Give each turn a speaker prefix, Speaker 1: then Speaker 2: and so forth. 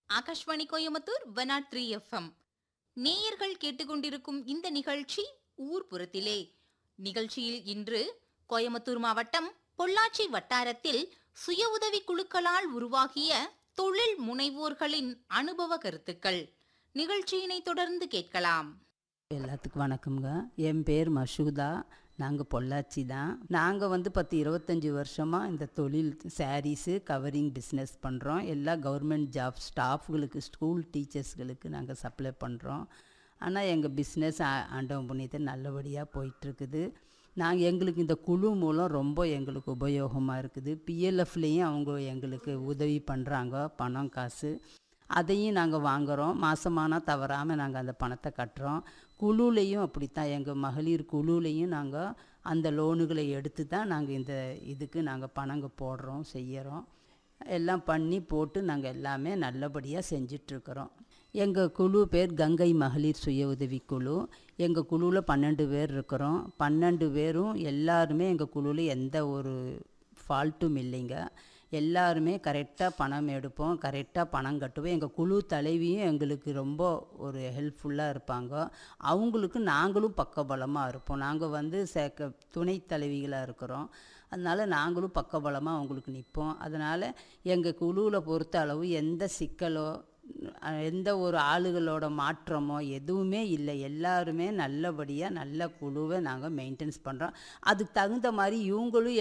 Speaker 1: Akashvani Coimbatore one nought three FM நேயர்கள் கேட்டுக்கொண்டிருக்கும் இந்த நிகழ்ச்சி ஊர்புறத்திலே நிகழ்ச்சியில் இன்று கோயம்புத்தூர் மாவட்டம் பொள்ளாச்சி வட்டாரத்தில் சுய உதவி குழுக்களால் உருவாகிய தொழில் முனைவோர்களின் அனுபவ கருத்துக்கள் நிகழ்ச்சியினை தொடர்ந்து கேட்கலாம்
Speaker 2: எல்லாத்துக்கும் வணக்கம்ங்க என் பேர் மஷூதா நாங்கள் பொள்ளாச்சி தான் நாங்கள் வந்து பத்து இருபத்தஞ்சி வருஷமாக இந்த தொழில் சாரீஸு கவரிங் பிஸ்னஸ் பண்ணுறோம் எல்லா கவர்மெண்ட் ஜாப் ஸ்டாஃப்களுக்கு ஸ்கூல் டீச்சர்ஸ்களுக்கு நாங்கள் சப்ளை பண்ணுறோம் ஆனால் எங்கள் பிஸ்னஸ் ஆண்டவன் புண்ணியத்தை நல்லபடியாக போயிட்டுருக்குது நாங்கள் எங்களுக்கு இந்த குழு மூலம் ரொம்ப எங்களுக்கு உபயோகமாக இருக்குது பிஎல்எஃப்லேயும் அவங்க எங்களுக்கு உதவி பண்ணுறாங்க பணம் காசு அதையும் நாங்கள் வாங்குகிறோம் மாதமானால் தவறாமல் நாங்கள் அந்த பணத்தை கட்டுறோம் குழுலையும் அப்படித்தான் எங்கள் மகளிர் குழுலையும் நாங்கள் அந்த லோனுகளை எடுத்து தான் நாங்கள் இந்த இதுக்கு நாங்கள் பணங்க போடுறோம் செய்கிறோம் எல்லாம் பண்ணி போட்டு நாங்கள் எல்லாமே நல்லபடியாக செஞ்சிட்ருக்குறோம் எங்கள் குழு பேர் கங்கை மகளிர் சுய உதவி குழு எங்கள் குழுவில் பன்னெண்டு பேர் இருக்கிறோம் பன்னெண்டு பேரும் எல்லாருமே எங்கள் குழுவில் எந்த ஒரு ஃபால்ட்டும் இல்லைங்க எல்லாருமே கரெக்டாக பணம் எடுப்போம் கரெக்டாக பணம் கட்டுவோம் எங்கள் குழு தலைவியும் எங்களுக்கு ரொம்ப ஒரு ஹெல்ப்ஃபுல்லாக இருப்பாங்க அவங்களுக்கு நாங்களும் பக்கபலமாக இருப்போம் நாங்கள் வந்து சேக்க துணை தலைவிகளாக இருக்கிறோம் அதனால் நாங்களும் பக்கபலமாக அவங்களுக்கு நிற்போம் அதனால் எங்கள் குழுவில் பொறுத்த அளவு எந்த சிக்கலோ அஹ், எந்த ஒரு ஆளுகளோட மாற்றமோ எதுவுமே இல்லை எல்லாருமே நல்லபடியாக நல்ல குழுவை நாங்கள் மெயின்டைன்ஸ் பண்ணுறோம் அதுக்கு தகுந்த மாதிரி இவங்களும்